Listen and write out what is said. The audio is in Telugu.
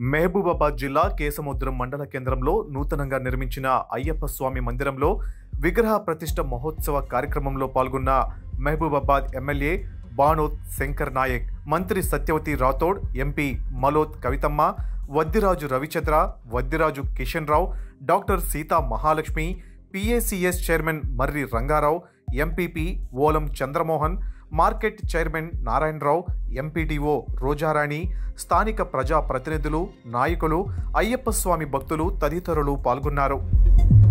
మహబూబాబాద్ జిల్లా కేసముద్రం మండల కేంద్రంలో నూతనంగా నిర్మించిన అయ్యప్ప స్వామి మందిరంలో విగ్రహ ప్రతిష్ఠ మహోత్సవ కార్యక్రమంలో పాల్గొన్న మహబూబాబాద్ ఎమ్మెల్యే బానోత్ శంకర్ నాయక్ మంత్రి Satyavathi Rathod MP Maloth Kavithamma Vaddiraju Ravichandra Vaddiraju Kishan Rao doctor Sita Mahalakshmi PACS chairman Marri Rangarao MPP Olam Chandramohan market chairman Narayanarao MPDO Rojarani స్థానిక ప్రజా ప్రతినిధులు నాయకులు అయ్యప్ప స్వామి భక్తులు తదితరులు పాల్గొన్నారు